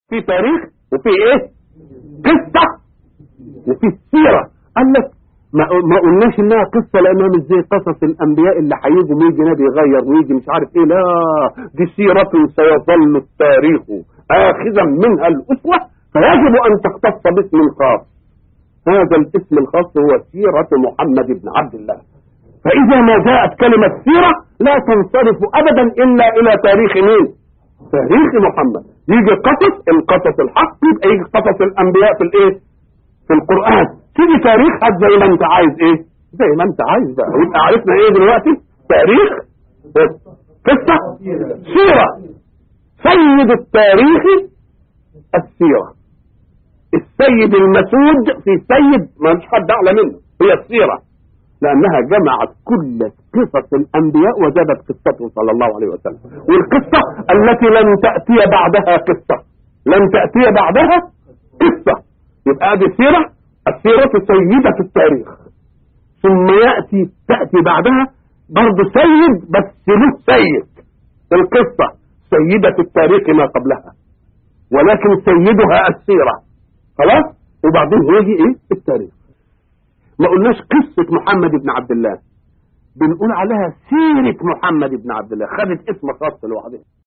في تاريخ وفي ايه قصة وفي سيرة قال لك ما, ما قلناش انها قصة لانها مش زي قصص الانبياء اللي هيجوا ويجي نبي يغير ويجي مش عارف ايه لا دي سيرة سيظل التاريخ اخذا منها الاسوة فيجب ان تختص باسم خاص هذا الاسم الخاص هو سيرة محمد بن عبد الله فاذا ما جاءت كلمة سيرة لا تنصرف ابدا الا الى تاريخ مين تاريخ محمد يجي قصص القصص الحق يبقى يجي قصص الانبياء في الايه في القرآن تيجي تاريخ هات زي ما انت عايز ايه زي ما انت عايز بقى يبقى عرفنا ايه دلوقتي تاريخ قصة سيرة سيد التاريخ السيرة السيد المسود في سيد ما مش حد اعلى منه هي السيرة لانها جمعت كل قصص الانبياء وجابت قصته صلى الله عليه وسلم والقصة التي لم تأتي بعدها قصة لم تأتي بعدها قصة يبقى دي سيرة السيرة سيدة التاريخ ثم يأتي تأتي بعدها برضه سيد بس له سيد القصة سيدة التاريخ ما قبلها ولكن سيدها السيرة خلاص وبعدين يجي ايه التاريخ ما قلناش قصة محمد بن عبد الله بنقول عليها سيرة محمد بن عبد الله خدت اسم خاص لوحدها